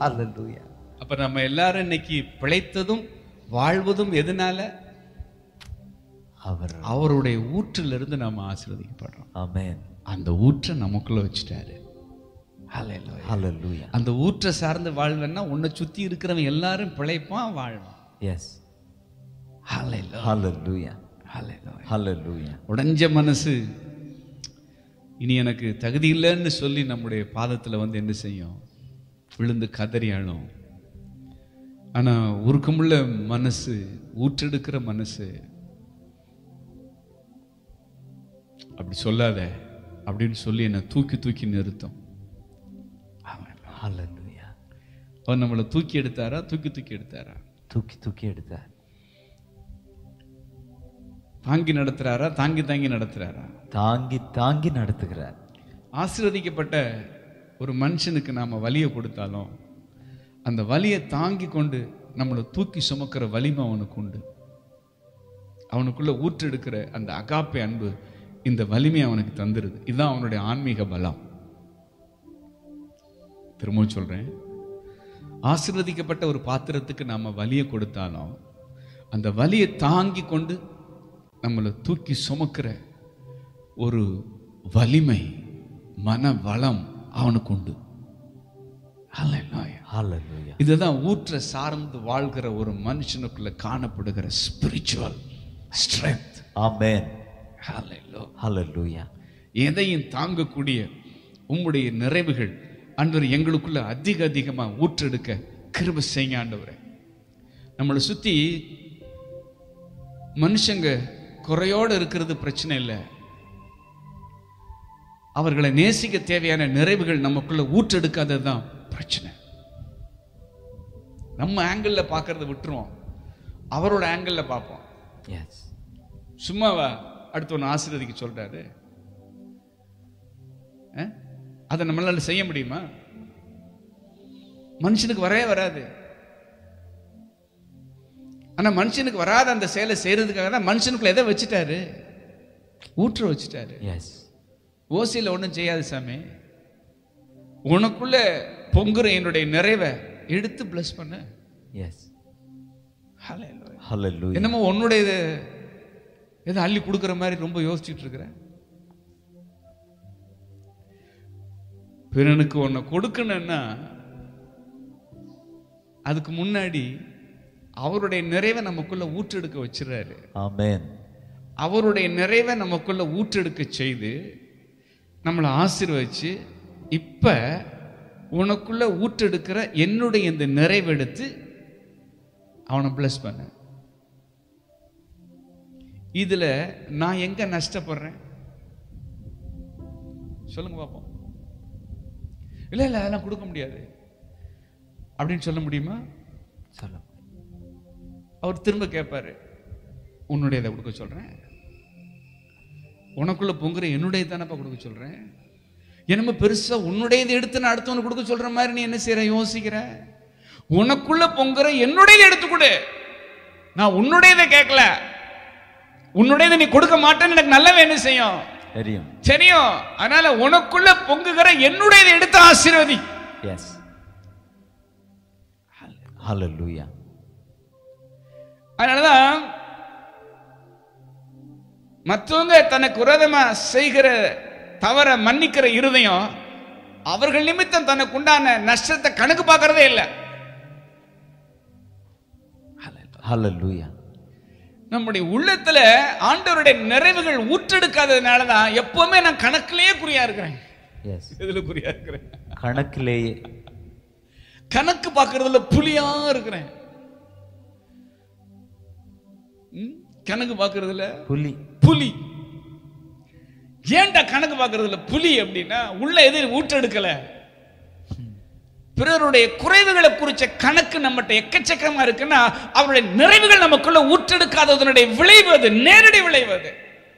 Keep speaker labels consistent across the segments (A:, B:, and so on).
A: Hallelujah.
B: அப்ப நம்ம எல்லாரும் இன்னைக்கு பிழைத்ததும் வாழ்வதும் எதனால
A: அவர்
B: அவருடைய ஊற்றிலிருந்து நம்ம ஆசீர்வதிக்கப்படுறோம்
A: Amen.
B: அந்த ஊற்றை நமக்குள்ள வச்சுட்டாரு Hallelujah.
A: Hallelujah.
B: அந்த ஊற்றை சார்ந்து வாழ்வேன்னா உன்னை சுத்தி இருக்கிறவன் எல்லாரும் பிழைப்பான் வாழ்வான்
A: Yes.
B: Hallelujah.
A: Hallelujah.
B: Hallelujah.
A: Hallelujah.
B: உடைஞ்ச மனசு இனி எனக்கு தகுதி இல்லைன்னு சொல்லி நம்முடைய பாதத்துல வந்து என்ன செய்யும் விழுந்து கதறி அழும் ஆனா உருக்கமுள்ள மனசு ஊற்றெடுக்கிற மனசு அப்படி சொல்லாத அப்படின்னு சொல்லி என்னை தூக்கி தூக்கி நிறுத்தும்
A: Hallelujah.
B: அவர் நம்மளை தூக்கி எடுத்தாரா தூக்கி தூக்கி எடுத்தாரா
A: தூக்கி தூக்கி எடுத்தார்
B: தாங்கி நடத்துறாரா தாங்கி தாங்கி நடத்துறாரா
A: தாங்கி தாங்கி நடத்துகிறார்
B: ஆசீர்வதிக்கப்பட்ட ஒரு மனுஷனுக்கு நாம வலியை கொடுத்தாலும் அந்த வலியை தாங்கி கொண்டு நம்மளை தூக்கி சுமக்கிற வலிமை அவனுக்கு உண்டு அவனுக்குள்ள ஊற்றெடுக்கிற அந்த அகாப்பை அன்பு இந்த வலிமை அவனுக்கு தந்துருது இதுதான் அவனுடைய ஆன்மீக பலம் திரும்பவும் சொல்றேன் ஆசீர்வதிக்கப்பட்ட ஒரு பாத்திரத்துக்கு நாம வலியை கொடுத்தாலும் அந்த வலியை தாங்கி கொண்டு நம்மளை தூக்கி சுமக்கிற ஒரு வலிமை மன வளம் அவனுக்கு உண்டு Hallelujah.
A: Hallelujah.
B: இதுதான் ஊற்ற சார்ந்து வாழ்கிற ஒரு மனுஷனுக்குள்ள காணப்படுகிற spiritual strength
A: Amen.
B: Hallelujah.
A: Hallelujah.
B: எதையும் தாங்கக்கூடிய உம்முடைய நிறைவுகள் ஆண்டவர் எங்களுக்குள்ள அதிக அதிகமா ஊற்றெடுக்க கிருப செய்யுங்க ஆண்டவரே நம்மளை சுத்தி மனுஷங்க குறையோட இருக்கிறது பிரச்சனை இல்லை அவர்களை நேசிக்க தேவையான நிறைவுகள் நமக்குள்ள ஊற்றெடுக்காதது தான் பிரச்சனை நம்ம ஆங்கிளில் பார்க்கறத விட்டுருவோம் அவரோட ஆங்கிளில் பார்ப்போம்
A: Yes.
B: சும்மாவா அடுத்தவன் ஆசீர்வதிக்க சொல்றாரு அஹ்? அதை நம்மளால செய்ய முடியுமா மனுஷனுக்கு வரவே வராது ஆனா மனுஷனுக்கு வராத அந்த செயலை செய்யறதுக்காக தான் மனுஷனுக்குள்ள எதை வச்சுட்டாரு ஊற்ற வச்சுட்டாரு
A: Yes.
B: ஓசியில் ஒன்றும் செய்யாது சாமி உனக்குள்ள பொங்குற என்னுடைய நிறைவை எடுத்து பிளஸ் பண்ண
A: Yes.
B: Hallelujah.
A: Hallelujah.
B: என்னமோ உன்னுடைய இது எதை அள்ளி கொடுக்குற மாதிரி ரொம்ப யோசிச்சுட்டு இருக்கிற பிறனுக்கு உன்னை கொடுக்கணும்னா அதுக்கு முன்னாடி அவருடைய நிறைவை நமக்குள்ள ஊற்றெடுக்க வச்சிடறாரு
A: Amen.
B: அவருடைய நிறைவை நமக்குள்ள ஊற்றெடுக்க செய்து நம்மளை ஆசீர்வதிச்சு இப்ப உனக்குள்ள ஊற்றெடுக்கிற என்னுடைய இந்த நிறைவெடுத்து அவனை பிளஸ் பண்ண இதுல நான் எங்க நஷ்டப்படுறேன் சொல்லுங்க பாப்போம் இல்ல இல்ல அதெல்லாம் கொடுக்க முடியாது அப்படின்னு சொல்ல முடியுமா
A: சொல்ல
B: அவர் திரும்ப கேட்பாரு உன்னுடையதை கொடுக்க சொல்றேன் உனக்குள்ள பொங்குற என்னுடைய தானப்பா கொடுக்க சொல்றேன் என்னமோ பெருசா உன்னுடையதை எடுத்து நான் அடுத்தவனுக்கு கொடுக்க சொல்ற மாதிரி நீ என்ன செய்யற யோசிக்கிற உனக்குள்ள பொங்குற என்னுடையதை எடுத்து கொடு நான் உன்னுடையதை கேட்கல உன்னுடையதை நீ கொடுக்க மாட்டேன்னு எனக்கு நல்லவே என்ன செய்யும்
A: தெரியும்
B: தெரியும் அதனால உனக்குள்ள பொங்குகிற என்னுடையதை எடுத்து ஆசீர்வதி
A: எஸ் Hallelujah.
B: அதனாலதான் மற்றவங்க தனக்கு விரோதமா செய்கிற தவற மன்னிக்கிற இருதயம் அவர்கள் நிமித்தம் தனக்கு உண்டான நஷ்டத்தை கணக்கு பார்க்கறதே இல்லை
A: Hallelujah.
B: நம்முடைய உள்ளத்துல ஆண்டவருடைய நிறைவுகள் ஊற்றெடுக்காததுனால தான் எப்பவுமே நான் கணக்கிலேயே குறியா இருக்கிறேன்
A: எஸ்
B: எதுல குறியா இருக்கிறேன்
A: கணக்கிலேயே
B: கணக்கு பார்க்கறதுல புலியா இருக்கிறேன் ம்? கணக்கு பார்க்கறதுல
A: புலி
B: புலி ஏன்டா கணக்கு பார்க்கறதுல புலி அப்படின்னா உள்ள எது ஊற்றெடுக்கல பிறருடைய குறைவுகளை குறிச்ச கணக்கு நம்மகிட்ட எக்கச்சக்கமா இருக்குன்னா அவருடைய நிறைவுகள் நமக்குள்ள ஊற்றெடுக்காததனுடைய விளைவு அது நேரடி விளைவு அது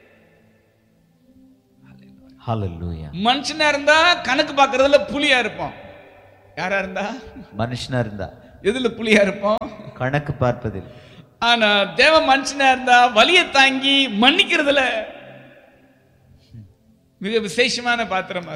A: Hallelujah.
B: மனுஷனா இருந்தா கணக்கு பார்க்கறதுல புலியா இருப்போம் யாரா இருந்தா
A: மனுஷனா இருந்தா
B: எதுல புலியா இருப்போம்
A: கணக்கு பார்ப்பதில்
B: ஆனா தேவ மனுஷனா இருந்தா வலியை தாங்கி மன்னிக்கிறதுல மிக விசேஷமான பாத்திரமா